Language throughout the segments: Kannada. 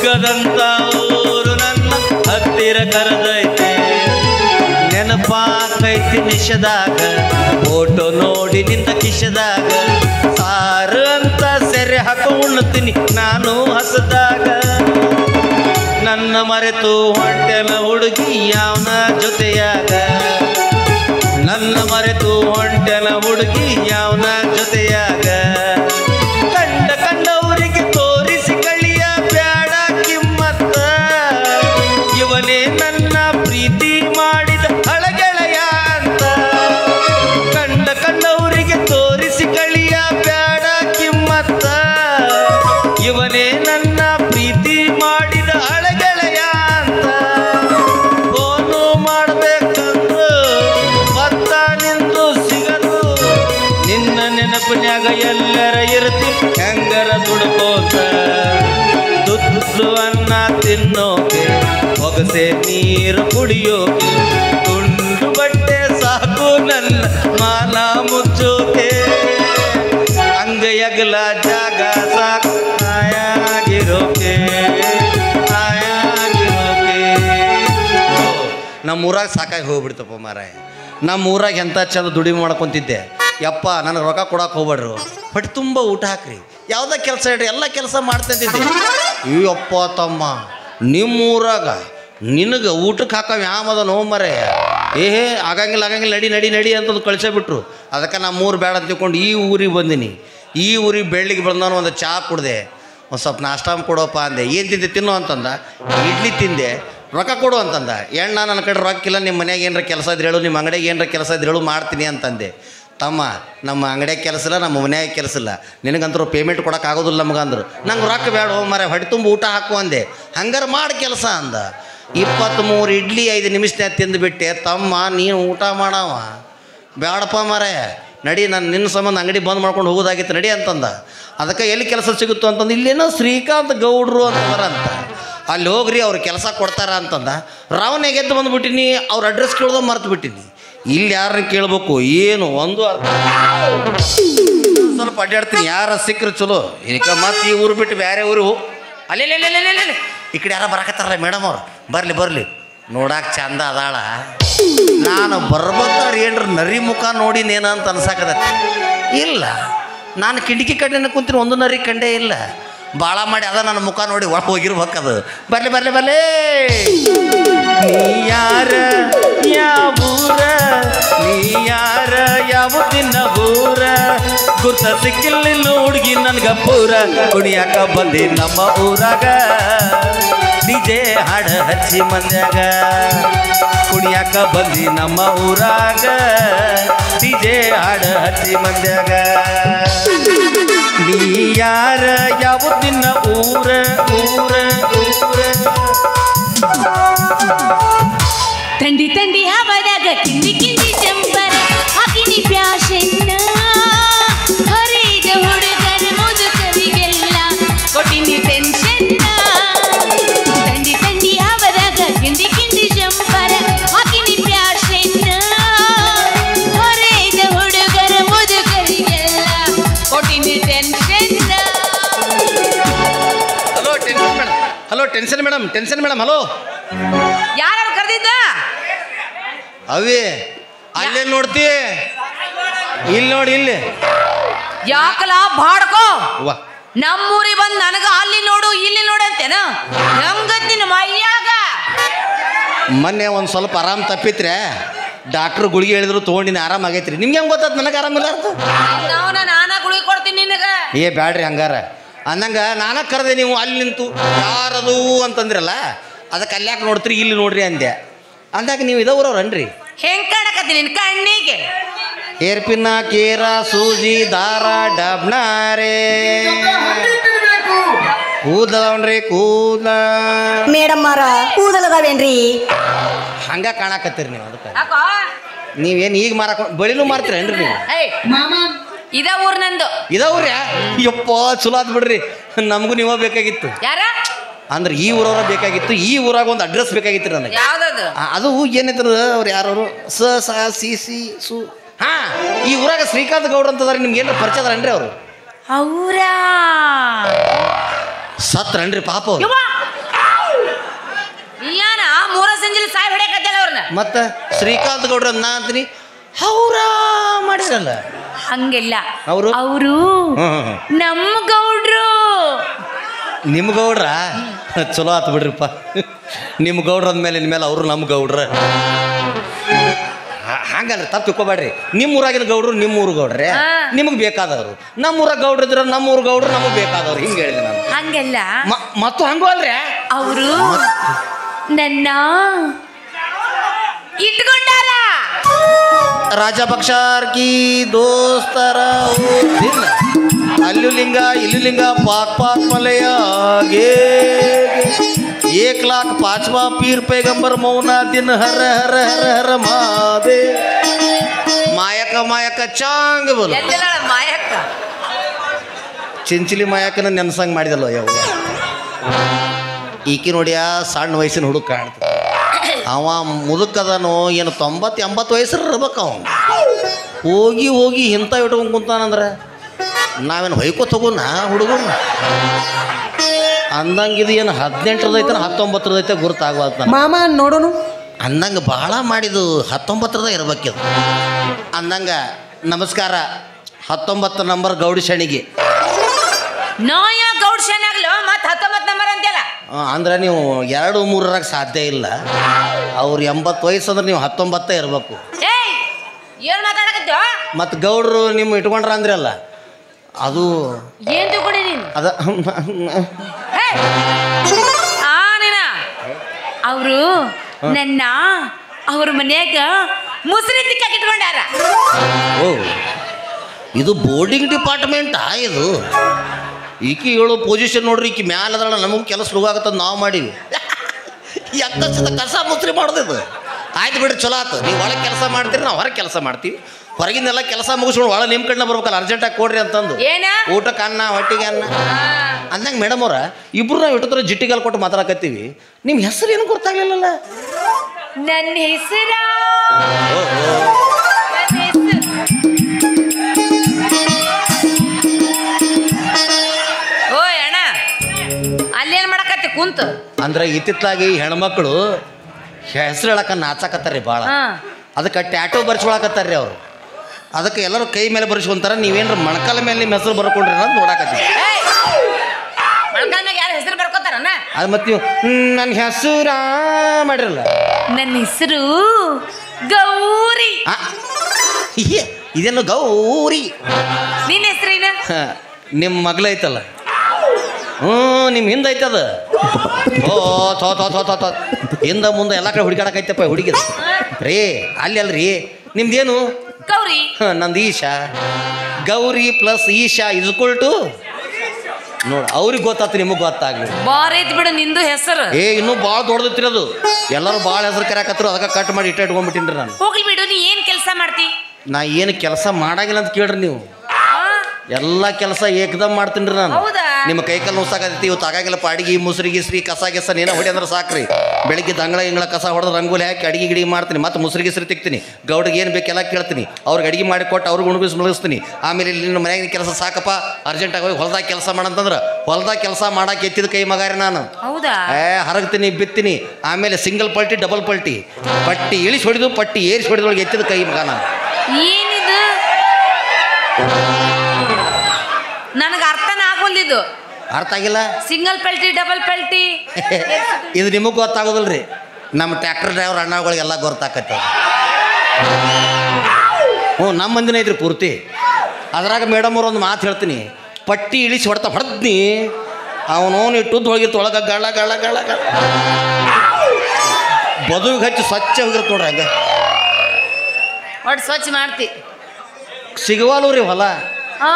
ಹೋಗದಂತ ಊರು ನನ್ನ ಹತ್ತಿರ ಕರೆದೈತೆ ನೆನಪಾಕೈತಿ ನಿಶದಾಗ ಫೋಟೋ ನೋಡಿ ನಿಂತ ಕಿಶದಾಗ ಸಾರು ಅಂತ ಸೆರೆ ಹಾಕೋ ಉಣ್ತೀನಿ ನಾನು ಹಸದಾಗ ನನ್ನ ಮರೆತು ಹೊಂಟೆಲ ಹುಡುಗಿ ಯಾವನ ಜೊತೆಯಾಗ ನನ್ನ ಮರೆತು ಹೊಂಟೆಲ ಹುಡುಗಿ ಯಾವನ ಜೊತೆಯಾಗ ಕಂಡ ಕಂಡವರಿಗೆ ತೋರಿಸಿ ಕಳಿಯ ಬ್ಯಾಡ ಕಿಮ್ಮತ್ತ ಇವನೇ ನನ್ನ ಪ್ರೀತಿ ಮಾಡಿದ ಹಳಗೆಳೆಯ ಅಂತ ಕಂಡ ಕಂಡವರಿಗೆ ತೋರಿಸಿ ಕಳಿಯ ಬ್ಯಾಡ ಕಿಮ್ಮತ್ತ ಇವನೇ ನನ್ನ ಪ್ರೀತಿ ಮಾಡಿದ ಹಳಗೆಳೆಯ ಅಂತ ಫೋನು ಮಾಡ್ಬೇಕಂದ್ರು ಭತ್ತ ನಿಂದು ಸಿಗದು ನಿನ್ನ ನೆನಪಿನ್ಯಾಗ ಎಲ್ಲರ ಇರ್ತಿ ಹೆಂಗರ ದುಡ್ಕೋತ ದುಡ್ಡು ಅನ್ನ ತಿನ್ನೋಕೆ ಹೊಗಸೆ ನೀರು ಕುಡಿಯೋಕೆ ತುಂಡು ಬಟ್ಟೆ ಸಾಕು ನನ್ನ ಮಾನ ಮುಚ್ಚೋಕೆ ಅಂಗೈಯಗಲ ಜಾಗ ಸಾಕು ಹಾಯಾಗಿರೋಕೆ ಹಾಯಾಗಿರೋಕೆ ನಮ್ಮ ಊರಾಗ ಸಾಕಾಗಿ ಹೋಗ್ಬಿಡ್ತಪ್ಪ ಮಾರಾಯ ನಮ್ಮ ಊರಾಗ ಎಂಥ ಚಂದ ದುಡಿಮೆ ಮಾಡ್ಕೊತಿದ್ದೆ ಯಪ್ಪ ನನಗೆ ರೊಕ್ಕ ಕೊಡಕ್ಕೆ ಹೋಗ್ಬೇಡ್ರು ಹೊಟ್ಟೆ ತುಂಬ ಊಟ ಹಾಕ್ರಿ ಯಾವುದೇ ಕೆಲಸ ಹೇಳ್ರಿ ಎಲ್ಲ ಕೆಲಸ ಮಾಡ್ತಿದ್ದೆ ಅಯ್ಯಪ್ಪ ತಮ್ಮ ನಿಮ್ಮ ಊರಾಗ ನಿನಗೆ ಊಟಕ್ಕೆ ಹಾಕವ ಯಾಮದ ನೋ ಮರೆ ಏಹೇ ಆಗಂಗಿಲ್ಲ ಆಗಂಗಿಲ್ಲ ನಡಿ ನಡಿ ನಡಿ ಅಂತಂದು ಕಳಿಸೇ ಬಿಟ್ರು ಅದಕ್ಕೆ ನಮ್ಮ ಊರು ಬೇಡ ಅಂತ ತಿಳ್ಕೊಂಡು ಈ ಊರಿಗೆ ಬಂದೀನಿ ಈ ಊರಿಗೆ ಬೆಳ್ಳಿಗೆ ಬಂದವನು ಒಂದು ಚಹಾ ಕುಡ್ದೆ ಒಂದು ಸ್ವಲ್ಪ ನಾಷ್ಟ ಕೊಡೋಪ್ಪ ಅಂದೆ ಏನು ತಿಂದೆ ತಿನ್ನು ಅಂತಂದ ಇಡ್ಲಿ ತಿಂದೆ ರೊಕ್ಕ ಕೊಡು ಅಂತಂದ ಎಣ್ಣ ನನ್ನ ಕಡೆ ರೊಕ್ಕ ಇಲ್ಲ ನಿಮ್ಮ ಮನ್ಯಾಗ ಏನರ ಕೆಲಸ ಇದ್ರೆ ಹೇಳು ನಿಮ್ಮ ಅಂಗಡಿಯಾಗ ಏನರ ಕೆಲಸ ಇದ್ರೆ ಹೇಳು ಮಾಡ್ತೀನಿ ಅಂತಂದೆ ತಮ್ಮ ನಮ್ಮ ಅಂಗಡಿಯಾಗ ಕೆಲಸ ಇಲ್ಲ ನಮ್ಮ ಮನ್ಯಾಗ ಕೆಲಸ ಇಲ್ಲ ನಿನಗಂತರೂ ಪೇಮೆಂಟ್ ಕೊಡೋಕೆ ಆಗೋದಿಲ್ಲ ನಮಗಂದ್ರು ನಂಗೆ ರೊಕ್ಕ ಬೇಡ ಮರ ಹೊಟ್ಟೆ ತುಂಬ ಊಟ ಹಾಕು ಅಂದೆ ಹಂಗಾರೆ ಮಾಡಿ ಕೆಲಸ ಅಂದ ಇಪ್ಪತ್ತ್ಮೂರು ಇಡ್ಲಿ ಐದು ನಿಮಿಷನ್ಯಾಗ ತಿಂದುಬಿಟ್ಟೆ ತಮ್ಮ ನೀನು ಊಟ ಮಾಡವ ಬೇಡಪ್ಪ ಮಾರೇ ನಡಿ ನಾನು ನಿನ್ನ ಸಂಬಂಧ ಅಂಗಡಿ ಬಂದ್ ಮಾಡ್ಕೊಂಡು ಹೋಗೋದಾಗಿತ್ತು ನಡಿ ಅಂತಂದ ಅದಕ್ಕೆ ಎಲ್ಲಿ ಕೆಲಸ ಸಿಗುತ್ತೋ ಅಂತಂದು ಇಲ್ಲೇನೋ ಶ್ರೀಕಾಂತ್ ಗೌಡ್ರು ಅಂತಂತ ಅಲ್ಲಿ ಹೋಗ್ರಿ ಅವ್ರು ಕೆಲಸ ಕೊಡ್ತಾರ ಅಂತಂದ ರಾವಣೆಗೆ ಎದ್ದು ಬಂದ್ಬಿಟ್ಟಿನಿ ಅವ್ರ ಅಡ್ರೆಸ್ ಕೇಳ್ದೋ ಮರ್ತು ಬಿಟ್ಟಿನಿ ಇಲ್ಲಿ ಯಾರನ್ನ ಕೇಳ್ಬೇಕು ಏನು ಒಂದು ಅರ್ಥ ಸ್ವಲ್ಪ ಅಡ್ಡಾಡ್ತೀನಿ ಯಾರ ಸಿಕ್ಕರು ಚಲೋ ಈಗ ಮತ್ತೆ ಈ ಊರು ಬಿಟ್ಟು ಬೇರೆ ಊರು ಅಲ್ಲೇ ಈ ಕಡೆ ಯಾರ ಬರಾಕತ್ತಾರಲ್ಲ ಮೇಡಮ್ ಅವ್ರು ಬರಲಿ ಬರಲಿ ನೋಡಾಕ ಚಂದ ಅದಾಳ ನಾನು ಬರ್ಬೇಕಾದ್ರೆ ಏನ್ರ ನರಿ ಮುಖ ನೋಡಿನೇನ ಅಂತ ಅನ್ಸಾಕದತ್ತೆ ಇಲ್ಲ ನಾನು ಕಿಟಕಿ ಕಡೆನ ಕುಂತೀನಿ ಒಂದು ನರಿ ಕಂಡೇ ಇಲ್ಲ ಭಾಳ ಮಾಡಿ ಅದ ನನ್ನ ಮುಖ ನೋಡಿ ಒಳ ಹೋಗಿರ್ಬೇಕದು ಬರ್ಲಿ ಬರ್ಲಿ ಬರ್ಲಿ ನೀ ಯಾರ ಯಾವೂರ ನೀ ಯಾರ ಯಾವ ದಿನ ಊರ ಗುರ್ತ ಸಿಕ್ಕಿಲ್ಲ ಹುಡುಗಿ ನನ್ಗ ಪೂರ ಕುಣಿಯಾಕ ಬಂದಿ ನಮ್ಮ ಊರಾಗ ಡಿಜೆ ಹಾಡ ಹಚ್ಚಿ ಮಂದ್ಯಾಗ ಕುಣಿಯಾಕ ಬಂದಿ ನಮ್ಮ ಊರಾಗ ಡಿಜೆ ಹಾಡ ಹಚ್ಚಿ ಮಂದ್ಯಾಗ ನೀ ಯಾರ ಯಾವ ದಿನ ಊರ ಊರ ಊರ ತಂಡಿ ತಂಡಿ ಹವದಾಗ ಕಿಂಡಿ ಕಿಂಡಿ ಜಂಬರ ಹಾಕಿನಿ ಪ್ಯಾಶನ್ನ ಹರಿದ ಹುಡುಗರ ಮುದುಕರಿಗೆಲ್ಲ ಕೊಟ್ಟಿನಿ ಟೆನ್ಷನ್ ತಂಡಿ ತಂಡಿ ಹವದಾಗ ಕಿಂಡಿ ಕಿಂಡಿ ಜಂಬರ ಹಾಕಿನಿ ಪ್ಯಾಶನ್ನ ಹರಿದ ಹುಡುಗರ ಮುದುಕರಿಗೆಲ್ಲ ಕೊಟ್ಟಿನಿ tension hello tension madam hello tension madam tension madam hello ಯಾರು ಕರೆದಿದ್ದ ಅವೇ ಅಲ್ಲೇ ನೋಡ್ತಿ ಇಲ್ಲಿ ನೋಡಿ ಇಲ್ಲಿ ಯಾಕಲ ಬಾಡ್ಕೋ ವಾ ನಮ್ಮೂರಿಗೆ ಬಂದು ನನಗ ಅಲ್ಲಿ ನೋಡು ಇಲ್ಲಿ ನೋಡು ಅಂತೇನ ಹೆಂಗತ್ತಿನ ಮೈಯಾಗ ಮೊನ್ನೆ ಒಂದು ಸ್ವಲ್ಪ ಆರಾಮ್ ತಪ್ಪಿತ್ರೆ ಡಾಕ್ಟ್ರು ಗುಳಿಗೆ ಹೇಳಿದ್ರು ತೊಗೊಂಡಿನಿ ಆರಾಮ್ ಆಗೈತ್ರಿ ನಿಮ್ಗೆ ಹೆಂಗೆ ಗೊತ್ತಾತ್ ನನಗೆ ಆರಾಮಿಲ್ಲ ಅಂತ ನಾವನ ನಾನ ಗುಳಿಗೆ ಕೊಡ್ತೀನಿ ನಿನಗ ಏ ಬ್ಯಾಡ್ರಿ ಹಂಗಾರ ಅಂದಂಗ ನಾನ ಕರೆದೆ ನೀವು ಅಲ್ಲಿ ನಿಂತು ಯಾರದು ಅಂತಂದ್ರಲ್ಲ ಅದಕ್ಕೆ ಅಲ್ಲಿ ಯಾಕೆ ನೋಡ್ತೀರಿ ಇಲ್ಲಿ ನೋಡ್ರಿ ಅಂದೆ ಅಂದಾಗ ನೀವು ಇದವ್ರವ್ರನ್ರಿ ಹೆಂಗ್ ಕಾಣಕತ್ತೀನಿ ನಿನ್ ಕಣ್ಣಿಗೆ ಏರ್ಪಿನ್ನ ಕೇರ ಸೂಜಿ ದಾರ ಡಬ್ನಾರೆ ಕೂದಲವನ್ರಿ ಕೂದ ಮೇಡಮ್ ಮಾರ ಕೂದಲದಾವೇನ್ರಿ ಹಂಗ ಕಾಣಕತ್ತೀರಿ ನೀವು ಅದಕ್ಕೆ ಯಾಕೋ ನೀವೇನು ಈಗ ಮಾರಕ ಬಳಿನೂ ಮಾರ್ತೀರೇನ್ರಿ ನೀವು ಏಯ್ ಇದ ಊರ್ ನಂದು ಇದವ್ರಿ ಯಪ್ಪ ಚಲೋ ಆತ್ ಬಿಡ್ರಿ ನಮಗೂ ನೀವ ಬೇಕಾಗಿತ್ತು ಯಾರ ಅಂದ್ರೆ ಈ ಊರವ್ರ ಬೇಕಾಗಿತ್ತು ಈ ಊರಾಗ ಒಂದು ಅಡ್ರೆಸ್ ಬೇಕಾಗಿತ್ತು ನನಗೆ ಯಾವ್ದದು ಆ, ಅದು ಏನಿದ್ರು ಅವ್ರು ಯಾರವರು ಸ ಸ ಸಿ ಸಿ ಸು ಹಾ ಈ ಊರಾಗ ಶ್ರೀಕಾಂತ್ ಗೌಡ್ರ ಅಂತದಾರೆ ನಿಮ್ಗೆ ಏನು ಪರಿಚಯ ಅದಾರನ್ರಿ ಅವರು ಅವ್ರ ಸತ್ರನ್ರಿ ಪಾಪ ಅವ್ರು ಯವ್ವ ಸಾಯ್ ಹೊಡ್ಯಾಕತ್ತಲ್ಲ ಅವ್ರನ್ನ ಮತ್ತೆ ಶ್ರೀಕಾಂತ್ ಗೌಡ್ರ ನಾ ಅಂತೀನಿ ಅವ್ರ ಮಾಡಿರಲ್ಲ ಹಂಗಿಲ್ಲ ಅವ್ರು? ಅವರು ಹ್ಮ್ ಹ್ಮ್, ಹ್ಮ್. ನಮ್ಮ ಗೌಡ್ರು ನಿಮ್ಮ ಗೌಡ್ರ ಚಲೋ ಆತು ಬಿಡ್ರಿಪ್ಪ ನಿಮ್ಮ ಗೌಡ್ರ ಅಂದಮೇಲೆ ಇನ್ಮೇಲೆ ಅವರು ನಮ್ಮ ಗೌಡ್ರ ಹ- ಹಂಗಲ್ರಿ ತಪ್ಪು ತಿಳ್ಕೊಬೇಡ್ರಿ ನಿಮ್ಮ ಊರಾಗಿನ ಗೌಡ್ರು ನಿಮ್ಮ ಊರು ಗೌಡ್ರೆ ಹಾ. ನಿಮಗೆ ಬೇಕಾದವರು ನಮ್ಮ ಊರಾಗ ಗೌಡ್ರು ಇದ್ರೆ ನಮ್ಮ ಊರು ಗೌಡ್ರು ನಮಗೆ ಬೇಕಾದವ್ರು ಹಿಂಗೆ ಹೇಳಿದೆ ನಾನು ಹಂಗಲ್ಲ ಮ- ಮತ್ತು ಹಂಗೂ ಅಲ್ರಿ ಅವರು ನನ್ನ ಇಟ್ಕೊಂಡಾರ ರಾಜಪಕ್ಷಾರ್ ಕಿ ದೋಸ್ತರ ಓ ದಿನ ಅಲ್ಲೂ ಲಿಂಗ ಇಲ್ಲೂ ಲಿಂಗ ಪಾಕ್ ಪಾಕ್ ಮಲೆಯ ಗೆ ಏಕ್ ಲಾಖ ಪಾಂಚವಾ ಪೀರ್ ಪೈಗಂಬರ್ ಮೌನ ದಿನ ಹರ ಹರ ಹರ ಹರ ಮಾದೆ ಮಾಯಕ ಮಾಯಕ ಚಾಂಗ್ ಬಲು ಎಲ್ಲ ಮಾಯಕ್ಕ ಚಿಂಚಿಲಿ ಮಾಯಕನ ನೆನ್ಸಂಗ್ ಮಾಡಿದಲ್ಲ ಯಾವ ಈಕಿ ನೋಡ್ಯಾ ಸಣ್ಣ ವಯಸ್ಸಿನ ಹುಡುಗ ಕಾಣ್ತದೆ ಅವ ಮುದುಕದನು ಏನು ತೊಂಬತ್ತು ಎಂಬತ್ತು ವಯಸ್ಸರ ಇರ್ಬೇಕು ಅವ ಹೋಗಿ ಹೋಗಿ ಇಂಥ ಇಟ್ಕೊಂಡು ಕುಂತಾನಂದ್ರೆ ನಾವೇನು ಹೊಯ್ಕೋ ತಗೋಣ ಹುಡುಗನ ಅಂದಂಗೆ ಇದು ಏನು ಹದಿನೆಂಟರದೈತೆ ಹತ್ತೊಂಬತ್ತರದೈತೆ ಗುರುತಾಗುವಂತ ಮಾಮ ನೋಡೋನು ಅಂದಂಗೆ ಭಾಳ ಮಾಡಿದು ಹತ್ತೊಂಬತ್ತರದ ಇರ್ಬೇಕಿದು ಅಂದಂಗೆ ನಮಸ್ಕಾರ ಹತ್ತೊಂಬತ್ತು ನಂಬರ್ ಗೌಡಿ ಶಣಿಗೆ ನೋಯ ಗೌಡ್ ಶನಾಗ್ಲು ಮತ್ ಹತ್ತೊಂಬತ್ ನಂಬರ್ ಅಂತೆಲ್ಲ ಆ, ಅಂದ್ರೆ ನೀವು ಎರಡು ಮೂರರಾಗ ಸಾಧ್ಯ ಇಲ್ಲ ಅವ್ರು ಎಂಬತ್ತು ವಯಸ್ಸು ಅಂದ್ರೆ ನೀವು ಹತ್ತೊಂಬತ್ತೇ ಇರಬೇಕು ಏಯ್ ಏನ್ ಮಾತಾಡಕತ್ತೀವ ಮತ್ತು ಗೌಡ್ರು ನಿಮ್ಮ ಇಟ್ಕೊಂಡ್ರ ಅಂದ್ರಲ್ಲ ಅದು ಏನ್ ತಿಳ್ಕೊಂಡಿ ನೀನು ಅದ ಹೇ! ಆ ನೀನ ಅವರು ನನ್ನ ಅವ್ರ ಮನ್ಯಾಗ ಮುಸ್ರಿ ತಿಕ್ಕಾಕ್ ಇಟ್ಕೊಂಡಾರ ಓ ಇದು ಬೋರ್ಡಿಂಗ್ ಡಿಪಾರ್ಟ್ಮೆಂಟಾ ಇದು ಈಕಿ ಹೇಳೋ ಪೊಸಿಷನ್ ನೋಡ್ರಿ ಈಕಿ ಮ್ಯಾಲ ಅದಳ ನಮಗೂ ಕೆಲಸ ಶುರುವಾಗತ್ತದ ನಾವು ಮಾಡೀವಿ ಎತ್ತದ ಕಸ ಮುಸ್ರಿ ಮಾಡೋದಿದು ಆಯ್ತು ಬಿಡ್ರಿ ಚಲೋ ಆತು ನೀವು ಒಳಗೆ ಕೆಲಸ ಮಾಡ್ತೀರಿ ನಾವು ಹೊರಗೆ ಕೆಲಸ ಮಾಡ್ತೀವಿ ಹೊರಗಿಂದೆಲ್ಲ ಕೆಲಸ ಮುಗಿಸ್ಕೊಂಡು ಒಳಗೆ ನಿಮ್ಮ ಕಡೆನ ಬರ್ಬೇಕಲ್ಲ ಅರ್ಜೆಂಟಾಗಿ ಕೊಡ್ರಿ ಅಂತಂದು ಏನ ಊಟಕ್ಕೆ ಅನ್ನ ಹೊಟ್ಟಿಗೆ ಅನ್ನ ಅಂದಂಗೆ ಮೇಡಮ್ ಅವ್ರ ಇಬ್ರು ನಾವು ಇಟ್ಟತ್ರ ಜಿಟ್ಟಿಗಾಲ್ ಕೊಟ್ಟು ಮಾತಾಡಕತ್ತೀವಿ ನಿಮ್ಮ ಹೆಸರು ಏನು ಗೊತ್ತಾಗ್ಲಿಲ್ಲಲ್ಲ ನನ್ನ ಹೆಸರ ಓ ಅಣ್ಣ ಅಲ್ಲೇನ್ ಮಾಡಕತ್ತಿ ಕುಂತು ಅಂದ್ರೆ ಇತ್ತಿತ್ತಲಾಗಿ ಹೆಣ್ಮಕ್ಳು ಹೆಸರು ಹೇಳಕ್ಕ ನಾಚಾಕತ್ತಾರ್ರಿ ಭಾಳ ಹಾ ಅದಕ್ಕೆ ಟ್ಯಾಟೋ ಬರ್ಸ್ಕೊಳಕತ್ತಾರ್ರಿ ಅವರು ಅದಕ್ಕೆ ಎಲ್ಲರೂ ಕೈ ಮೇಲೆ ಬರ್ಸ್ಕೊಂತಾರ ನೀವೇನ್ರ ಮೊಣಕಾಲ ಮೇಲೆ ನಿಮ್ಮ ಹೆಸರು ಬರ್ಕೊಂಡ್ರಿ ಅನ್ನೋದು ನೋಡಾಕತ್ತೀವಿ ಏಯ್! ಮೊಳಕಾಲ್ನಾಗ ಯಾರ ಹೆಸರು ಬರ್ಕೋತಾರನ ಅದು ಮತ್ತೆ ನೀವು ನನ್ನ ಹೆಸರ ಮಾಡಿರಲ್ಲ ನನ್ನ ಹೆಸರು ಗೌರಿ ಆ, ಇಯ್ಯೆ, ಇದೇನು ಗೌರಿ ನಿನ್ನ ಹೆಸರೇನ ಹ, ನಿಮ್ಮ ಮಗಳೈತಲ್ಲ ಹ್ಞೂ ನಿಮ್ಮ ಹಿಂದೆ ಐತದ ಓ ಥೋ ಥೋ ಥೋ ಥೋ ಥೋ ಹಿಂದ ಮುಂದೆ ಎಲ್ಲ ಕಡೆ ಹುಡುಕಾಡಕೈತಪ್ಪ ಹುಡುಗಿದ ರೀ ಅಲ್ಲಿ ಅಲ್ರಿ ನಿಮ್ದೇನು ಗೌರಿ ಹ, ನಂದು ಈಶಾ ಗೌರಿ ಪ್ಲಸ್ ಈಶಾ ಇಸ್ಕೊಲ್ ಟು ನೋಡ ಅವ್ರಿಗೆ ಗೊತ್ತಾತು ನಿಮಗೆ ಗೊತ್ತಾಗ್ಲಿ ಬಾರ್ ಐತಿ ಬಿಡು ನಿಂದು ಹೆಸರು ಏ ಇನ್ನೂ ಭಾಳ ದೊಡ್ಡದಿತ್ತಿರೋದು ಎಲ್ಲರೂ ಭಾಳ ಹೆಸರು ಕರೆಯಕತ್ರು ಅದಕ್ಕೆ ಕಟ್ ಮಾಡಿ ಇಟ್ಟ ಇಟ್ಕೊಂಡ್ಬಿಟ್ಟಿನ್ರಿ ನಾನು ಹೋಗ್ಲಿ ಬಿಡು ನೀ ಏನ್ ಕೆಲಸ ಮಾಡ್ತಿ ನಾ ಏನು ಕೆಲಸ ಮಾಡಂಗಿಲ್ಲ ಅಂತ ಕೇಳ್ರಿ ನೀವು ಆ, ಎಲ್ಲ ಕೆಲಸ ಏಕದಮ್ ಮಾಡ್ತೀನಿ ನಾನು ಹೌದಾ? ನಿಮ್ಮ ಕೈಕಲ್ ನೋಸಾಕತ್ತೈತಿ ಇವತ್ತು ಆಗಾಗಿಲ್ಲ ಅಡಿಗೆ ಮುಸ್ರಿ ಗಿಸ್ರಿ ಕಸ ಗಿಸ ನೀನ ಹೊಡಿ ಅಂದ್ರೆ ಸಾಕ್ರಿ ಬೆಳಿಗ್ಗೆ ದಂಗಳ ಇಂಗಳ ಕಸ ಹೊಡೆದು ರಂಗೋಲಿ ಹಾಕಿ ಅಡಿಗೆ ಗಿಡಿಗೆ ಮಾಡ್ತೀನಿ ಮತ್ತೆ ಮುಸ್ರಿ ಗಿಸ್ರಿ ತಿಕ್ತೀನಿ ಗೌಡಿಗೆ ಏನು ಬೇಕೆಲ್ಲ ಕೇಳ್ತೀನಿ ಅವ್ರಿಗೆ ಅಡಿಗೆ ಮಾಡಿ ಕೊಟ್ಟು ಅವ್ರಿಗೆ ಉಣಗಿಸ್ ಮುಳುಗಿಸ್ತೀನಿ ಆಮೇಲೆ ಇಲ್ಲಿ ನಿಮ್ಮ ಮನ್ಯಾಗಿನ ಕೆಲಸ ಸಾಕಪ್ಪ ಅರ್ಜೆಂಟಾಗಿ ಹೋಗಿ ಹೊಲ್ದಾಗ ಕೆಲಸ ಮಾಡಂತಂದ್ರೆ ಹೊಲ್ದಾಗ ಕೆಲಸ ಮಾಡಕ್ಕೆ ಎತ್ತಿದ ಕೈ ಮಗಾರಿ ನಾನು ಹೌದಾ ಏ ಹರಗ್ತೀನಿ ಬಿತ್ತೀನಿ ಆಮೇಲೆ ಸಿಂಗಲ್ ಪಲ್ಟಿ ಡಬಲ್ ಪಲ್ಟಿ ಪಟ್ಟಿ ಇಳಿಸಿ ಹೊಡಿದು ಪಟ್ಟಿ ಏರಿಸಿ ಹೊಡಿದೊಳಗೆ ಎತ್ತಿದ ಕೈ ಮಗ ನಾನು ಏನಿದು ನನಗೆ ಅರ್ಥನ ಆಗೋಲ್ದಿದ್ದು ಅರ್ಥ ಆಗಿಲ್ಲ ಸಿಂಗಲ್ ಪಲ್ಟಿ ಡಬಲ್ ಪಲ್ಟಿ ಇದು ನಿಮಗೆ ಗೊತ್ತಾಗೋದಿಲ್ಲ ರೀ ನಮ್ಮ ಟ್ರ್ಯಾಕ್ಟರ್ ಡ್ರೈವರ್ ಅಣ್ಣಗಳಿಗೆಲ್ಲ ಗೊತ್ತಾಕತ್ತೆ ಹ್ಞೂ ನಮ್ಮ ಮಂದಿನ ಐತ್ರಿ ಪೂರ್ತಿ ಅದ್ರಾಗ ಮೇಡಮ್ ಅವ್ರು ಒಂದು ಮಾತು ಹೇಳ್ತೀನಿ ಪಟ್ಟಿ ಇಳಿಸಿ ಹೊಡ್ತಾ ಹೊಡೆದ್ನಿ ಅವನವನು ಇಟ್ಟುದ್ದು ಹೋಗಿರ್ತ ಒಳಗೆ ಗಳ ಗಳ ಗಳ ಗಳ ಬದುವಿಗೆ ಹಚ್ಚಿ ಸ್ವಚ್ಛ ಹೋಗಿರ್ತ ನೋಡ್ರಿ ಹಂಗೆ ಒಟ್ಟು ಸ್ವಚ್ಛ ಮಾಡ್ತಿ ಸಿಗವಾಲು ರೀ ಹೊಲ ಆ.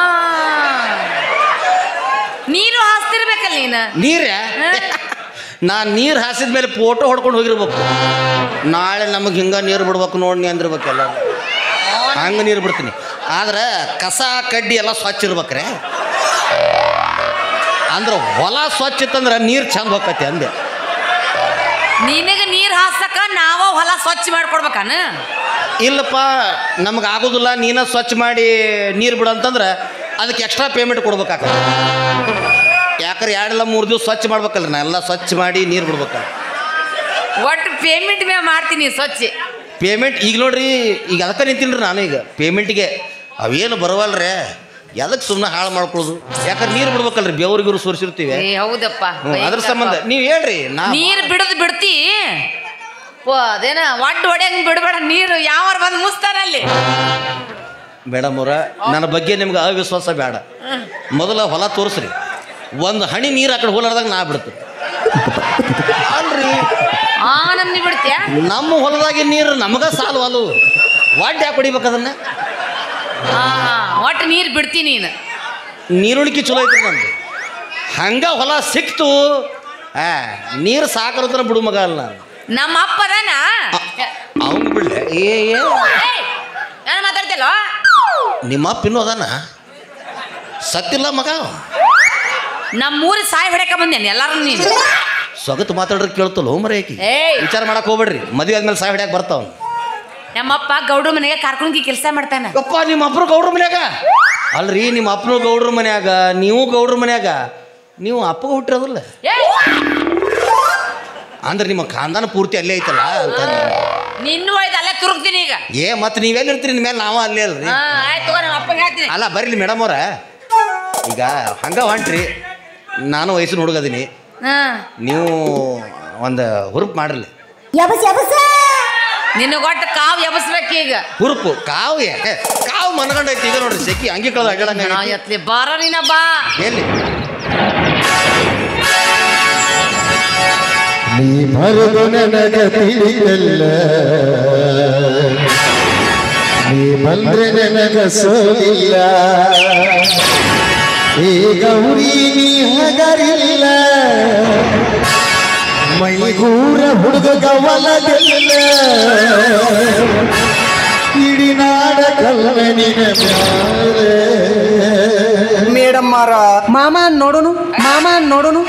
ನೀರು ಹಾಸ್ತಿರ್ಬೇಕಲ್ಲ ನೀನು ನೀರೇ ನಾನು ನೀರು ಹಾಸಿದ ಮೇಲೆ ಫೋಟೋ ಹೊಡ್ಕೊಂಡು ಹೋಗಿರ್ಬೇಕು ನಾಳೆ ನಮಗೆ ಹಿಂಗೆ ನೀರು ಬಿಡ್ಬೇಕು ನೋಡಿ ಅಂದಿರ್ಬೇಕೆಲ್ಲ ಹಂಗೆ ನೀರು ಬಿಡ್ತೀನಿ ಆದ್ರೆ ಕಸ ಕಡ್ಡಿ ಎಲ್ಲ ಸ್ವಚ್ಛ ಇರ್ಬೇಕ್ರೆ ಅಂದ್ರೆ ಹೊಲ ಸ್ವಚ್ಛ ಇತ್ತಂದ್ರೆ ನೀರು ಚಂದ ಹೋಗತ್ತೆ ಅಂದೆ ನಿನಗೆ ನೀರು ಹಾಸಕ ನಾವ ಹೊಲ ಸ್ವಚ್ಛ ಮಾಡ್ಕೊಡ್ಬೇಕಾನ ಇಲ್ಲಪ್ಪ ನಮಗೆ ಆಗೋದಿಲ್ಲ ನೀನ ಸ್ವಚ್ಛ ಮಾಡಿ ನೀರು ಬಿಡು ಅಂತಂದ್ರೆ ಅದಕ್ಕೆ ಎಕ್ಸ್ಟ್ರಾ ಪೇಮೆಂಟ್ ಕೊಡ್ಬೇಕಾಗತ್ತೆ ಯಾಕಂದ್ರೆ ಎರಡೆಲ್ಲ ಮೂರು ದಿವಸ ಸ್ವಚ್ಛ ಮಾಡ್ಬೇಕಲ್ಲ ನಾ ಎಲ್ಲ ಸ್ವಚ್ಛ ಮಾಡಿ ನೀರು ಬಿಡ್ಬೇಕಲ್ಲ ಒಟ್ಟು ಪೇಮೆಂಟ್ ಮೇ ಮಾಡ್ತೀನಿ ಸ್ವಚ್ಛ ಪೇಮೆಂಟ್ ಈಗ ನೋಡ್ರಿ ಈಗ ಅದಕ್ಕೆ ನಿಂತೀನಿ ನಾನು ಈಗ ಪೇಮೆಂಟಿಗೆ ಅವೇನು ಬರವಲ್ರೇ ಎದಕ್ಕೆ ಸುಮ್ಮನೆ ಹಾಳು ಮಾಡ್ಕೊಳ್ಳೋದು ಯಾಕಂದ್ರೆ ನೀರು ಬಿಡ್ಬೇಕಲ್ರಿ ಬೆವ್ರಿಗಿರು ಸುರಿಸಿರ್ತೀವಿ ಏ ಹೌದಪ್ಪ ಹ್ಞೂ ಅದ್ರ ಸಂಬಂಧ ನೀವು ಹೇಳ್ರಿ ನಾ ನೀರು ಬಿಡದು ಬಿಡ್ತಿ ಓ ಅದೇನ ಒಟ್ಟು ಹೊಡ್ಯಂಗ್ ಬಿಡ್ಬೇಡ ನೀರು ಯಾವಾರ ಬಂದು ಮುಸ್ತಾರ ಅಲ್ಲಿ ಮೇಡಮ್ ಅವ್ರ ನನ್ನ ಬಗ್ಗೆ ನಿಮ್ಗೆ ಅವಿಶ್ವಾಸ ಬೇಡ ಮೊದಲ ಹೊಲ ತೋರಿಸ್ರಿ ಒಂದು ಹನಿ ನೀರು ಆ ಕಡೆ ಹೋಲಾರ್ದಾಗ ನಾ ಬಿಡ್ತೀನಿ ಅಲ್ರಿ ಆ ನಮ್ನಿ ಬಿಡ್ತೀಯ ನಮ್ಮ ಹೊಲದಾಗಿನ ನೀರು ನಮಗ ಸಾಲು ಅಲು ವಾಡ್ ಯಾಕೆ ಹೊಡಿಬೇಕು ಅದನ್ನ ಹಾ ಒಟ್ಟು ನೀರು ಬಿಡ್ತೀನಿ ನೀನು ನೀರುಳಿಕೆ ಚಲೋ ಐತ್ರಿ ನಂದು ಹಂಗ ಹೊಲ ಸಿಕ್ತು ಆ ನೀರು ಸಾಕರತ್ರ ಬಿಡು ಮಗ ಅಲ್ಲ ನಾನು ನಮ್ಮ ಅಪ್ಪ ಅದಾನ ಅವಂಗ ಬಿಡ್ಲೆ ಏ ಏ ನಾನು ಮಾತಾಡ್ತಿಲ್ಲ ನಿಮ್ಮ ಅಪ್ಪ ಇನ್ನೂ ಅದಾನ ಸತ್ತಿಲ್ಲ ಮಗ ಅವ. ನಮ್ಮ ಊರಿಗೆ ಸಾಯಿ ಹೊಡ್ಯಾಕ ಬಂದೇನೆ ಎಲ್ಲಾರು ನೀನು ಸೊಗತು ಮಾತಾಡ್ರೆ ಕೇಳ್ತಲ್ಲ ಮರೇಕಿ ಏಯ್. ವಿಚಾರ ಮಾಡಕ್ ಹೋಗ್ಬೇಡ್ರಿ ಮದುವೆ ಆದ್ಮೇಲೆ ಸಾಯ್ ಹೊಡ್ಯಾಕ ಬರ್ತಾವ ನಮ್ಮಪ್ಪ ಗೌಡ್ರ ಮನೆಗೆ ಕರ್ಕೊಂಡಿ ಕೆಲಸ ಮಾಡ್ತಾನ ಯಪ್ಪ ನಿಮ್ಮ ಅಪ್ಪರು ಗೌಡ್ರ ಮನ್ಯಾಗ ಅಲ್ರಿ ನಿಮ್ಮ ಅಪ್ಪನು ಗೌಡ್ರ ಮನ್ಯಾಗ ನೀವು ಗೌಡ್ರ ಮನ್ಯಾಗ ನೀವು ಅಪ್ಪಗ ಹುಟ್ಟಿರೋದಿಲ್ಲ ಏಯ್! ಅಂದ್ರೆ ನಿಮ್ಮ ಖಾನ್ದಾನ ಪೂರ್ತಿ ಅಲ್ಲೇ ಐತಲ್ಲ ಅಂತ ನಿನ್ನೂ ಒಯ್ದು ಅಲ್ಲೇ ತುರುಕ್ತೀನಿ ಈಗ ಏ ಮತ್ತೆ ನೀವೆಲ್ಲಿ ಇರ್ತೀರಿ ನಿಮ್ಮ ಮೇಲೆ ನಾವು ಅಲ್ಲೇ ಅಲ್ರಿ ಹಾ ಆಯ್ತು ತಗೋ ನಮ್ಮ ಅಪ್ಪಗೆ ಹೇಳ್ತೀನಿ ಅಲ್ಲ ಬರ್ಲಿ ಮೇಡಮ್ ಅವ್ರ ಈಗ ಹಂಗ ಹೊಂಟ್ರಿ ನಾನು ವಯಸ್ಸಿನ ಹುಡುಗದೀನಿ ಹಾ ನೀವು ಒಂದು ಹುರುಪ್ ಮಾಡ್ರಲಿ ಯಬಸ್ ಯಬಸ್ ನಿನ್ನ ಒಟ್ಟು ಕಾವು ಎಬಸ್ಬೇಕು ಈಗ ಹುರುಪು ಕಾವು ಏ, ಕಾವು ಮನ್ಕೊಂಡೈತಿ ಈಗ ನೋಡ್ರಿ ಸೆಕಿ ಅಂಗಿ ಕಳೆದ ಅಡ್ಡಾಡಂಗ ನಾ ಎತ್ಲಿ ಬಾರ ನೀನ ಬಾ ಎಲ್ಲಿ ನೀ ಮರದು ನನಗ ತಿಳಿಯಲ್ಲ ನೀ ಬಂದ್ರೆ ನನಗ ಸೋಲಿಲ್ಲ ಈ ಗೌರಿ ನೀ ಹಗರಿಲ್ಲ ಮೈಗೂರ ಹುಡುಗ ಗವಲದಲ್ಲ ಇಡೀ ನಾಡ ಕಲ್ಲನಿನ ಮ್ಯಾಲೆ ಮೇಡಮ್ ಮಾರ ಮಾಮ ನೋಡುನು ಮಾಮ ನೋಡುನು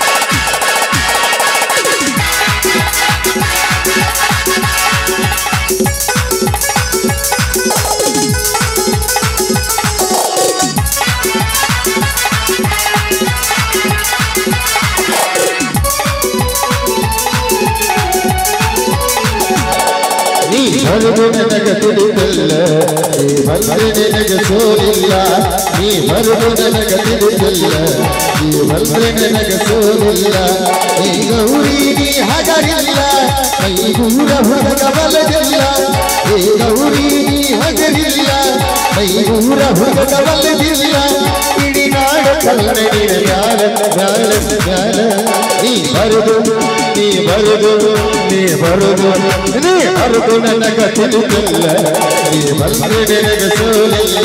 ನೀ ಬರುದು ನನಗ ತಿಳಿದಲ್ಲ ನೀ ಬಂದ್ರೆ ನನಗ ಸೋಲಿಲ್ಲ ನೀ ಬರುದು ನನಗ ತಿಳಿದಲ್ಲ ನೀ ಬಂದ್ರೆ ನನಗ ಸೋಲಿಲ್ಲ ನೀ ಗೌರಿ ನೀ ಹಗರಿಲ್ಲ ಮೈಗೂರ ಹುಡುಗ ಬಲದಿಲ್ಲ ನೀ ಗೌರಿ ನೀ ಹಗರಿಲ್ಲ ಮೈಗೂರ ಹುಡುಗ ಬಲದಿಲ್ಲ ಇಡೀ ನಾಡ ಕನ್ನಡಿನ ಮ್ಯಾಲ ಮ್ಯಾಲ ಮ್ಯಾಲ ನೀ ಬರುದು ನೀ ಬರುದು ನೀ ಬರುದು ನೀ ಬರುದು ನನಗ ತಿಳಿದಿಲ್ಲ ನೀ ಬಂದ್ರೆ ನನಗ ಸೋಲಿಲ್ಲ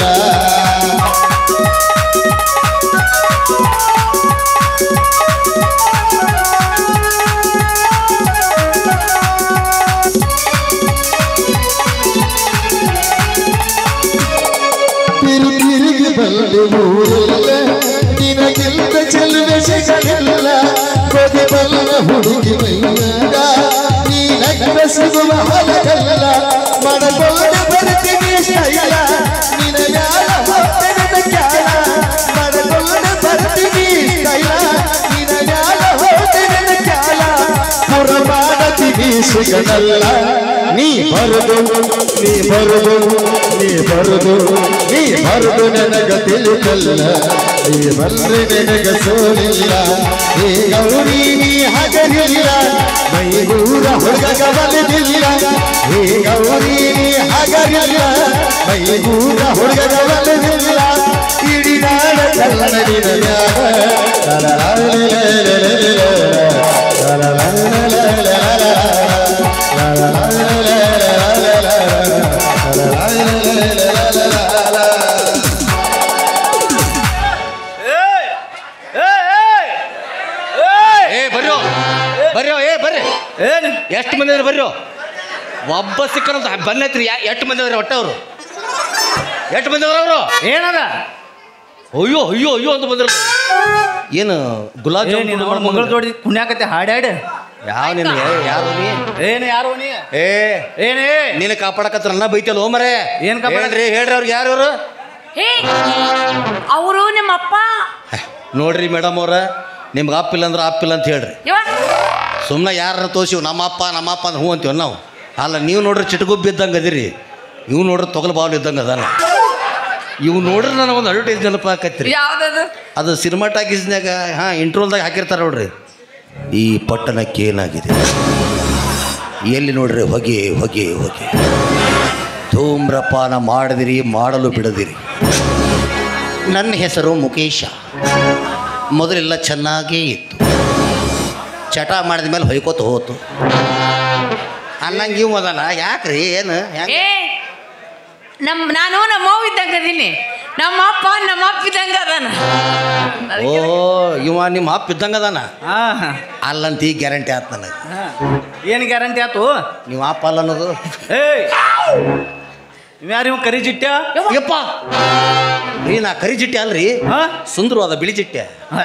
ತಿರು ತಿರುಗಿ ಬಂದು ಊರಿಲ್ಲ ನಿನಗಿಲ್ಲ ಚೆಲುವೆ ಸಿಗಲಿಲ್ಲ ಕೊದಿ ಬಲ್ಲ ಹುಡುಗಿ ಮೈಯಾಗ ನೀ ನಗ್ನ ಸಿಗುವ ಹೊಲಗಲ್ಲ ಮಡಗೋಡ ಬರ್ತೀನಿ ಶೈಲ ನಿನ ಯಾರ ಹೊಟ್ಟೆನ ಕ್ಯಾಲ ಮಡಗೋಡ ಬರ್ತೀನಿ ಶೈಲ ನಿನ ಯಾರ ಹೊಟ್ಟೆನ ಕ್ಯಾಲ ಪುರಮಾಡತಿ ಸಿಗಲ್ಲ ನೀ ಬರುದು ನೀ ಬರುದು ನೀ ಬರುದು ನೀ ಬರುದು ನನಗ ತಿಳಿದಲ್ಲ ನೀ ಬಂದ್ರೆ ನನಗ ಸೋಲಿಲ್ಲ ಈ ಗೌರಿ ನೀ ಹಗರಿಲ್ಲ ಮೈಗೂರ ಹುಡುಗ ಬಲಿದಿಲ್ಲ ಈ ಗೌರಿ ನೀ ಹಗರಿಲ್ಲ ಮೈಗೂರ ಹುಡುಗ ಬಲಿದಿಲ್ಲ ಇಡೀ ನಾಡ ಕನ್ನಡಿನ ಮ್ಯಾಗ ಏ ಬರ್ರೋ ಬರ್ರೋ ಏ ಬರ್ರಿ ಏನು ಎಷ್ಟು ಮಂದಿ ಅದ್ರ ಬರ್ರೋ ಒಬ್ಬ ಸಿಕ್ಕರಂತ ಬಂದೈತ್ರಿ ಯಾ ಎಷ್ಟು ಮಂದಿ ಅದ್ರ ಒಟ್ಟ ಅವರು ಎಷ್ಟು ಮಂದಿ ಅದ್ರ ಅವರು ಏನದ ಅಯ್ಯೋ ಅಯ್ಯೋ ಅಯ್ಯೋ ಅಂತ ಬಂದ್ರ ಏನು ಗುಲಾಬ್ ಏ ಜಾಮೂನ್ ನೀನು ಮಾಡ್ಕೊಂಡ್ ಮಂಗಳ ಬಂದ್ರು. ಜೋಡಿ ಕುಣ್ಯಾಕತ್ತೆ ಹಾಡ್ಯಾಡ ಯಾವ ನಿನ್ಗೆ ಯಾರು ನೀ ಏನು ಯಾರು ನೀ ಏ ಏನೇ ನೀನು ಕಾಪಾಡಕತ್ರ ನನ್ನ ಬೈತಲ್ಲ ಹೋಮರೇ ಏನ್ ಕಾಪಾಡ- ಹೇಳ್ರಿ ಹೇಳ್ರಿ ಅವ್ರಿಗೆ ಯಾರು ಇವರು ಹೇ ಅವರು ನಿಮ್ಮ ಅಪ್ಪ ನೋಡ್ರಿ ಮೇಡಮ್ ಅವ್ರ ನಿಮ್ಗೆ ಅಪ್ಪಿಲ್ಲ ಅಂದ್ರೆ ಅಪ್ಪಿಲ್ಲ ಅಂತ ಹೇಳ್ರಿ ಇವ ಸುಮ್ಮನೆ ಯಾರು ತೋಸಿವ್ ನಮ್ಮಪ್ಪ ನಮ್ಮಪ್ಪ ಅಂತ ಹ್ಞೂ ಅಂತೀವಿ ನಾವು ಅಲ್ಲ ನೀವು ನೋಡ್ರಿ ಚಿಟಗುಬ್ಬಿ ಇದ್ದಂಗೆ ಅದಿರಿ ಇವು ನೋಡ್ರಿ ತೊಗಲು ಬಾವ್ಲು ಇದ್ದಂಗೆ ಅದಾನ ಇವು ನೋಡ್ರಿ ನನಗೆ ಒಂದು ಅಡ್ವರ್ಟೈಸ್ ನೆನಪು ಹಾಕತ್ರಿ ಯಾವ್ದದು ಅದು ಸಿನಿಮಾ ಟಾಕೀಸ್ನಾಗ ಹಾಂ ಇಂಟ್ರೋಲ್ದಾಗ ಹಾಕಿರ್ತಾರೆ ನೋಡ್ರಿ ಈ ಪಟ್ಟಣಕ್ಕೆ ಏನಾಗಿದೆ ಎಲ್ಲಿ ನೋಡ್ರಿ ಹೊಗೆ ಹೊಗೆ ಹೊಗೆ ಧೂಮ್ರಪಾನ ಮಾಡದಿರಿ ಮಾಡಲು ಬಿಡದಿರಿ ನನ್ನ ಹೆಸರು ಮುಖೇಶ ಮೊದಲೆಲ್ಲ ಚೆನ್ನಾಗೇ ಇತ್ತು ಚಟ ಮಾಡಿದ ಮೇಲೆ ಹೊಯ್ಕೋತ ಹೋತು ಅನ್ನಂಗೆ ಇವ್ ಮೊದಲ ಯಾಕ್ರಿ ಏನು ಹೆಂಗ್ ಏ ನಮ್ ನಾನು ನಮ್ಮ ಅವ್ವ ಇದ್ದಂಗ ಅದೀನಿ ನಮ್ಮ ಅಪ್ಪ ನಮ್ಮ ಅಪ್ಪ ಇದ್ದಂಗ ಅದಾನ ಓ ಇವ ನಿಮ್ಮ ಅಪ್ಪ ಇದ್ದಂಗೆ ಅದಾನ ಹಾ ಅಲ್ಲಂತ ಈ ಗ್ಯಾರಂಟಿ ಆಯ್ತು ನನಗೆ ಏನು ಗ್ಯಾರಂಟಿ ಆತು ನೀವು ಅಪ್ಪ ಅಲ್ಲ ಅನ್ನೋದು ಏಯ್ ಇವ್ಯಾರು ಇವ್ ಕರಿ ಜಿಟ್ಟ ಯಪ್ಪ ರೀ ನಾ ಕರಿ ಚಿಟ್ಟೆ ಅಲ್ರಿ ಹಾ ಸುಂದರವಾದ ಬಿಳಿ ಚಿಟ್ಟೆ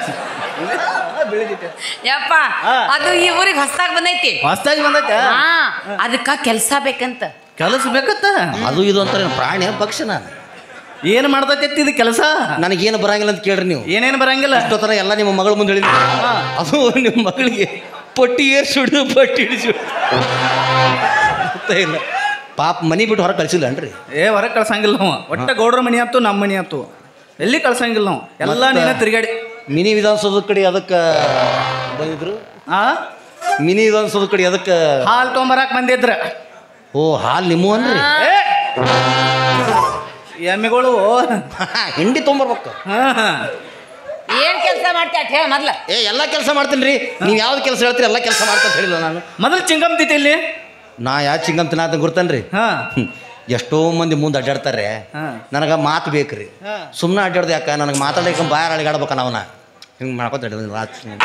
ಯಪ್ಪ ಹಾ. ಅದು ಈ ಊರಿಗೆ ಹೊಸ್ದಾಗ್ ಬಂದೈತಿ ಹೊಸ್ದಾಗಿ ಬಂದೈತೆ ಹಾ ಅದಕ್ಕ ಕೆಲ್ಸ ಬೇಕಂತ ಕೆಲಸ ಬೇಕತ್ತ ಅದು ಇದು ಅಂತಾರೆ ಪ್ರಾಣಿ ಪಕ್ಷಿ ನಾನು ಏನು ಮಾಡ್ತೈತಿ ಇದು ಕೆಲಸ ನನಗೇನು ಬರಂಗಿಲ್ಲ ಅಂತ ಕೇಳ್ರಿ ನೀವು ಏನೇನು ಬರಂಗಿಲ್ಲ ಇಷ್ಟೊತ್ತರ ಎಲ್ಲ ನಿಮ್ಮ ಮಗಳ ಮುಂದೆ ಹೇಳಿದ್ರಿ ಅದು ನಿಮ್ಮ ಮಗಳಿಗೆ ಪಟ್ಟಿ ಏರ್ಸಿ ಹಿಡಿದು ಪಟ್ಟಿ ಹಿಡಿಸಿ ಗೊತ್ತೇ ಇಲ್ಲ ಪಾಪ ಮನೆ ಬಿಟ್ಟು ಹೊರಗೆ ಕಳಿಸಿಲ್ಲನ್ರಿ ಏ ಹೊರಗೆ ಕಳ್ಸಂಗಿಲ್ಲ ನಾವು ಒಟ್ಟ ಗೌಡ್ರ ಮನಿ ಆತು ನಮ್ಮ ಮನಿ ಆತು ಎಲ್ಲಿ ಕಳ್ಸಂಗಿಲ್ಲ ನಾವು ಎಲ್ಲ ಮತ್ತ- ನೀನ ತಿರುಗಾಡಿ ಮಿನಿ ವಿಧಾನಸೌಧ ಕಡೆ ಅದಕ್ಕೆ ಬಂದಿದ್ರು ಆ ಮಿನಿ ವಿಧಾನಸೌಧ ಕಡೆ ಅದಕ್ಕೆ ಹಾಲು ತೊಗೊಂಬರಾಕ್ ಬಂದಿದ್ರ ಓ ಹಾಲು ನಿಮ್ಮ ಅನ್ರಿ ಏ ಎಮ್ಮೆಗಳು ಹಿಂಡಿ ತೊಗೊಂಬರ್ಬೇಕು ಹಾ ಹಾ ಏನ್ ಕೆಲ್ಸ ಮಾಡ್ತಿ ಅಟ್ ಹೇಳ ಮೊದ್ಲ ಏ ಎಲ್ಲ ಕೆಲಸ ಮಾಡ್ತೀನಿ ರೀ ನೀವು ಯಾವ್ದು ಕೆಲಸ ಹೇಳ್ತೀರಿ ಎಲ್ಲ ಕೆಲಸ ಮಾಡ್ತಾ ಹೇಳಿಲ್ಲ ನಾನು ಮೊದಲು ಚಿಂಗಮ್ ತಿತಿ ಇಲ್ಲಿ ನಾ ಯಾ ಚಿಂಗಮ್ ತಿನ್ನಾತ ಗುರ್ತೇನ್ರಿ ಹಾ ಹ್ಮ್. ಎಷ್ಟೋ ಮಂದಿ ಮುಂದೆ ಅಡ್ಡಾಡ್ತಾರೆ ಹಾ. ನನಗೆ ಮಾತು ಬೇಕ್ರಿ ಹಾ. ಸುಮ್ಮನೆ ಅಡ್ಡಾಡ್ದು ಯಾಕೆ ನನಗೆ ಮಾತಾಡಕ್ಕೆ ಬಾಯಾರ ಅಳಿಗಾಡ್ಬೇಕ ನಾವನ ಹಿಂಗೆ ಮಾಡ್ಕೊತ ಅಡ್ಡಾಡ್ತೀನಿ ರಾತ್ರಿ.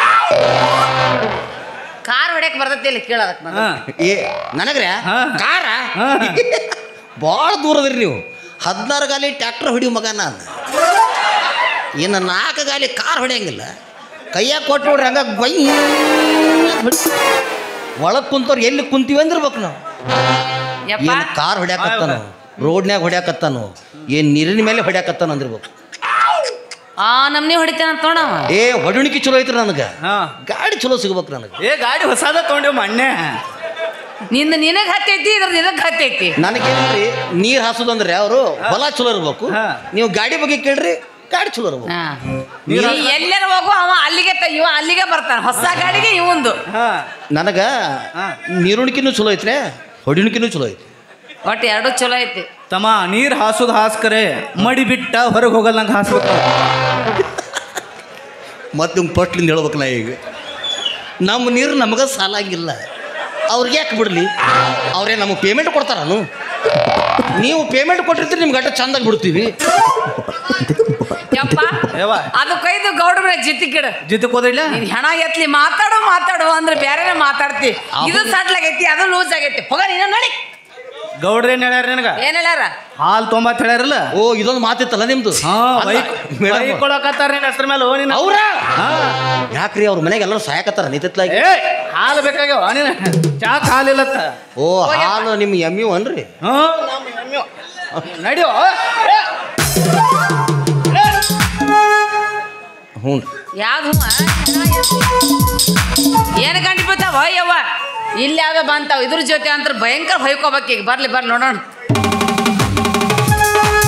ಕಾರ್ ಹೊಡ್ಯಕ್ ಬರ್ತೈತಿ ಇಲ್ಲಿ ಕೇಳದಕ್ ಹಾ ಏ ನನಗ್ರೆ ಹಾ. ಕಾರ ಹಾ. ಭಾಳ ದೂರದ್ರಿ ನೀವು ಹದಿನಾರು ಗಾಲಿ ಟ್ಯಾಕ್ಟರ್ ಹೊಡಿಯೋ ಮಗ ನಾನು ಇನ್ನು ನಾಲ್ಕು ಗಾಲಿ ಕಾರ್ ಹೊಡಿಯಂಗಿಲ್ಲ ಕೈಯಾಗ ಕೊಟ್ಟು ನೋಡ್ರಿ ಹಂಗ ಗೊಯ್ ಒಳಗೆ ಕುಂತವ್ರು ಎಲ್ಲಿ ಕುಂತೀವಿ ಅಂದಿರ್ಬೇಕು ನಾವು ಯಪ್ಪ ಏನು ಕಾರ್ ಹೊಡ್ಯಾಕತ್ತಾನು ರೋಡ್ನ್ಯಾಗ ಹೊಡ್ಯಾಕತ್ತಾನು ಏನು ನೀರಿನ ಮೇಲೆ ಹೊಡ್ಯಾಕತ್ತಾನು ಅಂದಿರ್ಬೇಕು ಆ ನಮ್ನಿ ಹೊಡಿತಾನ ಅಂತ ನೋಡವ ಏ ಹೊಡಣಿಕೆ ಚಲೋ ಐತ್ರಿ ನನಗೆ ಹಾ ಗಾಡಿ ಚಲೋ ಸಿಗ್ಬೇಕು ನನಗೆ ಏ ಗಾಡಿ ಹೊಸಾದ ತೊಗೊಂಡೇವ್ ಮಣ್ಣೆ ನಿಂದ ನಿನಗ್ ಹತ್ತೈತಿ ಇದ್ರ ನಿನಗ್ ಹತ್ತೈತಿ ನನಗೇನ್ರಿ ನೀರು ಹಾಸೋದಂದ್ರೆ ಅವರು ಹೊಲ ಚಲೋ ಇರ್ಬೇಕು ಹಾ. ನೀವು ಗಾಡಿ ಬಗ್ಗೆ ಕೇಳ್ರಿ ಗಾಡಿ ಚಲೋ ಇರ್ಬೇಕು ಹಾ ನೀ ಎಲ್ಲರ ಹೋಗು ಅವ ಅಲ್ಲಿಗೆ ತ- ಇವ ಅಲ್ಲಿಗೆ ಬರ್ತಾನ ಹೊಸ ಗಾಡಿಗೆ ಇವಂದು ಹಾ ನನಗೆ ಹಾ. ನೀರುಣಿಕಿನೂ ಚಲೋ ಐತ್ರಿ ಹೊಡಿಣಿಕಿನೂ ಚಲೋ ಐತಿ ಒಟ್ಟು ಎರಡು ಚಲೋ ಐತಿ ತಮ್ಮ ನೀರ್ ಹಾಸೋದು ಹಾಸ್ಕರೆ ಮಡಿ ಬಿಟ್ಟ ಹೊರಗೆ ಹೋಗಲ್ಲಂಗೆ ಹಾಸ್ಬೇಕು ಮತ್ತೆ ನಿಮ್ಗೆ ಫಸ್ಟ್ಲಿಂದ ಹೇಳ್ಬೇಕು ನಾ ಈಗ ನಮ್ಮ ನೀರು ನಮಗೆ ಸಾಲಾಗಿಲ್ಲ ಅವ್ರಿಗೆ ಯಾಕೆ ಬಿಡಲಿ ಅವ್ರೇ ನಮಗೆ ಪೇಮೆಂಟ್ ಕೊಡ್ತಾರನು ನೀವು ಪೇಮೆಂಟ್ ಕೊಟ್ಟಿರ್ತೀರಿ ನಿಮ್ಗೆ ಅಟ್ಟ ಚಂದಾಗಿ ಬಿಡ್ತೀವಿ ಯಪ್ಪ ಯವ್ವ. ಅದು ಕೈದು ಗೌಡ್ರ ಜಿತ್ತಿ ಗಿಡ ಜೊತೆ ಹೋದಿಲ್ಲ ನೀನ್ ಹೆಣ ಎತ್ಲಿ ಮಾತಾಡು ಮಾತಾಡು ಅಂದ್ರೆ ಬೇರೆನೇ ಮಾತಾಡ್ತಿ ಇದು ಸಡ್ಲಾಗೈತಿ ಅದು ಲೂಸ್ ಆಗೈತಿ ಹೋಗ ನೀನು ನೋಡಿ ಗೌಡ್ರ ಏನ್ ಹೇಳ್ಯಾರ ನಿನಗ ಏನ್ ಹೇಳ್ಯಾರ ಹಾಲ್ ತೊಂಬತ್ ಹೇಳ್ಯಾರಲ್ಲ ಓ ಇದೊಂದು ಮಾತಿತ್ತಲ್ಲ ನಿಮ್ದು ಹಾ ಅಲ್ಲ, ಬೈಕ್ ಮೇಡಮ್. ಬೈಕ್ ಕೊಡಕತ್ತಾರ ನಿನ್ನ ಹೆಸರು ಮೇಲೆ ಓ ನೀನು ಅವ್ರ ಹಾ ಯಾಕ್ರಿ ಅವ್ರ ಮನೆಗೆ ಎಲ್ಲರೂ ಸಾಯಕತ್ತಾರ ನಿಂತಿತ್ಲಾಗಿ ಏ ಹಾಲು ಬೇಕಾಗ್ಯಾವ ನೀನು ಚಾಕ್ ಹಾಲಿಲ್ಲತ್ತ ಓ ಹಾಲು ನಿಮ್ಮ ಎಮ್ಮಿ ಅನ್ರಿ ಹಾ ನಮ್ಮ ಎಮ್ಮೆಯು. ನಡಿಯೋ ಏ. ಹ್ಞೂ ಯಾವ್ದು ಏನು ಗಂಟು ಬಿದ್ದಾವ ಯವ್ವ ಇಲ್ಲಿ ಯಾವ್ದೋ ಬಂತಾವ ಇದ್ರ ಜೊತೆ ಅಂತ ಭಯಂಕರ ಹೊಯ್ಕೋಬೇಕು ಈಗ ಬರ್ಲಿ ಬರ್ಲಿ ನೋಡೋಣ